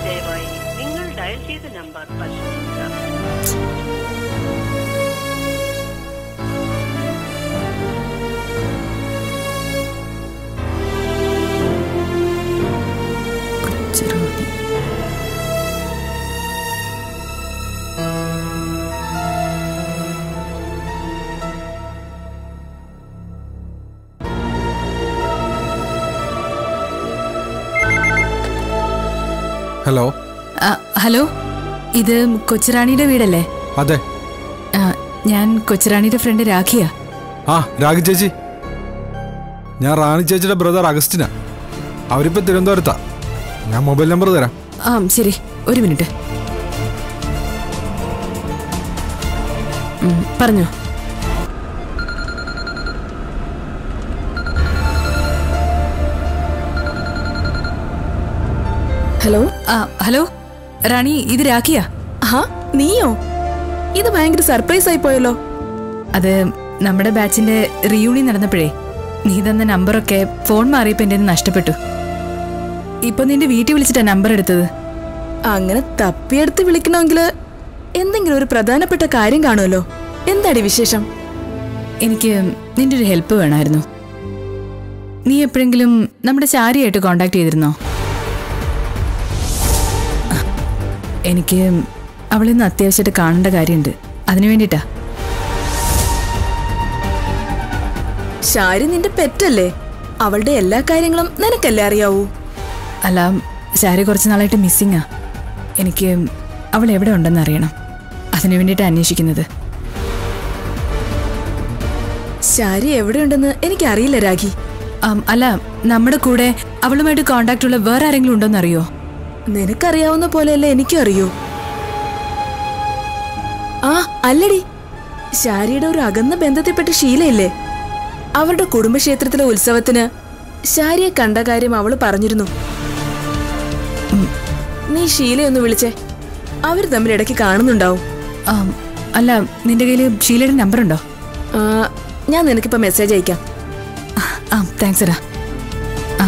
ദയവായി നിങ്ങൾ ഡയൽ ചെയ്ത നമ്പർ പരിശോധിക്കുക കൊച്ചുറാണി ഹലോ ആ, ഹലോ ഇത് കൊച്ചുറാണിയുടെ വീടല്ലേ അതെ ആ, ഞാൻ കൊച്ചുറാണിയുടെ ഫ്രണ്ട് രാഖിയ ആ രാഗി ചേച്ചി ഞാൻ റാണി ചേച്ചിയുടെ ബ്രദർ അഗസ്റ്റിനാ അവരിപ്പോ തിരുവനന്തപുരത്താ ഞാൻ മൊബൈൽ നമ്പർ തരാം ആ ശരി ഒരു മിനിറ്റ് ഉം, പറഞ്ഞോ ഹലോ ആ ഹലോ റാണി ഇത് രാഖിയ ഹാ നീയോ ഇത് ഭയങ്കര സർപ്രൈസ് ആയി പോയല്ലോ അത് നമ്മുടെ ബാച്ചിന്റെ റീയൂണിയൻ നടന്നപ്പോഴേ നീ തന്ന നമ്പറൊക്കെ ഫോൺ മാറിയപ്പോ എന്റെ നഷ്ടപ്പെട്ടു ഇപ്പൊ നിന്റെ വീട്ടിൽ വിളിച്ചിട്ടാ നമ്പർ എടുത്തത് അങ്ങനെ തപ്പിയെടുത്ത് വിളിക്കണമെങ്കിൽ എന്തെങ്കിലും ഒരു പ്രധാനപ്പെട്ട കാര്യം കാണുമല്ലോ എന്താടി വിശേഷം എനിക്ക് നിന്റെ ഒരു ഹെൽപ്പ് വേണമായിരുന്നു നീ എപ്പോഴെങ്കിലും നമ്മുടെ ചാരിയായിട്ട് കോണ്ടാക്ട് ചെയ്തിരുന്നോ എനിക്ക് അവളിന്ന് അത്യാവശ്യമായിട്ട് കാണേണ്ട കാര്യമുണ്ട് അതിനു വേണ്ടിട്ടാ ശാരി നിന്റെ പെറ്റല്ലേ അവളുടെ എല്ലാ കാര്യങ്ങളും നിനക്കല്ലേ അറിയാവൂ അല്ല ശാരി കുറച്ച് നാളായിട്ട് മിസ്സിങ്ങാ എനിക്ക് അവൾ എവിടെ ഉണ്ടെന്ന് അറിയണം അതിനു വേണ്ടിയിട്ടാണ് അന്വേഷിക്കുന്നത് ശാരി എവിടെയുണ്ടെന്ന് എനിക്കറിയില്ല രാഖി ആം, അല്ല നമ്മുടെ കൂടെ അവളുമായിട്ട് കോണ്ടാക്ട് ഉള്ള വേറെ ആരെങ്കിലും ഉണ്ടോന്ന് അറിയോ നിനക്കറിയാവുന്ന പോലെയല്ലേ എനിക്കും അറിയൂ ആ അല്ലടി ശാരിയുടെ ഒരു അകന്ന ബന്ധത്തിൽപ്പെട്ട ഷീലയില്ലേ അവരുടെ കുടുംബക്ഷേത്രത്തിലെ ഉത്സവത്തിന് ശാരിയെ കണ്ട കാര്യം അവള് പറഞ്ഞിരുന്നു ഉം. നീ ഷീലയൊന്ന് വിളിച്ചേ അവർ തമ്മിൽ ഇടയ്ക്ക് കാണുന്നുണ്ടാവും ആം, അല്ല നിന്റെ കയ്യിൽ ഷീലയുടെ നമ്പർ ഉണ്ടോ ആ, ഞാൻ നിനക്കിപ്പോ മെസ്സേജ് അയക്കാം ആ താങ്ക്സ് എടാ ആ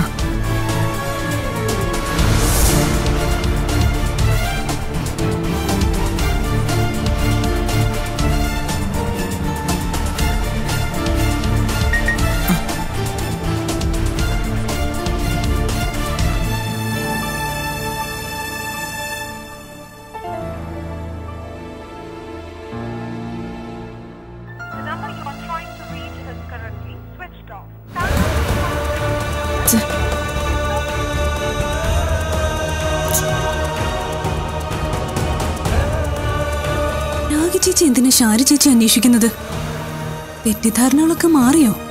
The number you are trying to reach is currently switched off. ഛെ. രാഗി ചേച്ചി എന്തിനാ ഷാരി ചേച്ചി അന്വേഷിക്കുന്നത് തെറ്റിദ്ധാരണകളൊക്കെ മാറിയോ